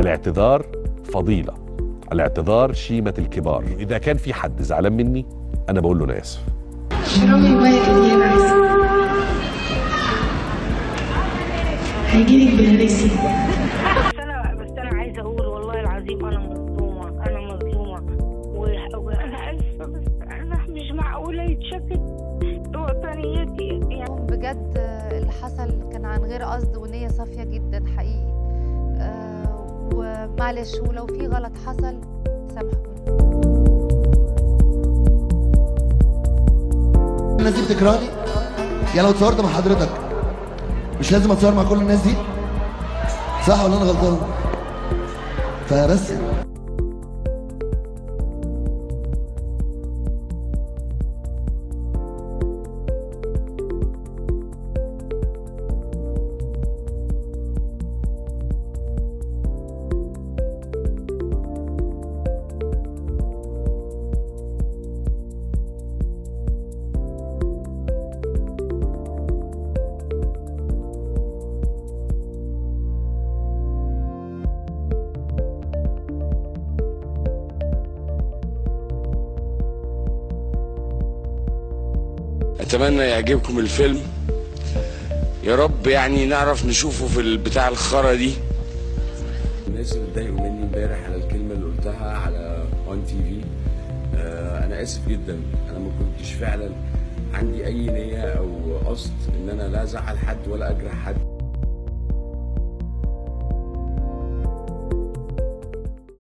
الاعتذار فضيله الاعتذار شيمه الكبار اذا كان في حد زعلان مني انا بقول له انا اسف شرامي بالك اللي انا عايزة هيجيلك بلاريسي بس انا بس انا عايزه اقول والله العظيم انا مظلومه انا مظلومه و- وانا اسفه بس انا مش معقوله يتشكك بوطنيتي يعني بجد اللي حصل كان عن غير قصد ونية صافية جدا حقيقي آه، ومعلش ولو في غلط حصل سامحوني الناس دي بتكرهني يعني لو اتصورت مع حضرتك مش لازم اتصور مع كل الناس دي صح ولا انا غلطان فبس يعني. اتمنى يعجبكم الفيلم يا رب يعني نعرف نشوفه في البتاع الخرا دي الناس اللي اتضايقوا مني امبارح على الكلمه اللي قلتها على اون تي في انا اسف جدا انا ما كنتش فعلا عندي اي نيه او قصد ان انا لا ازعل حد ولا اجرح حد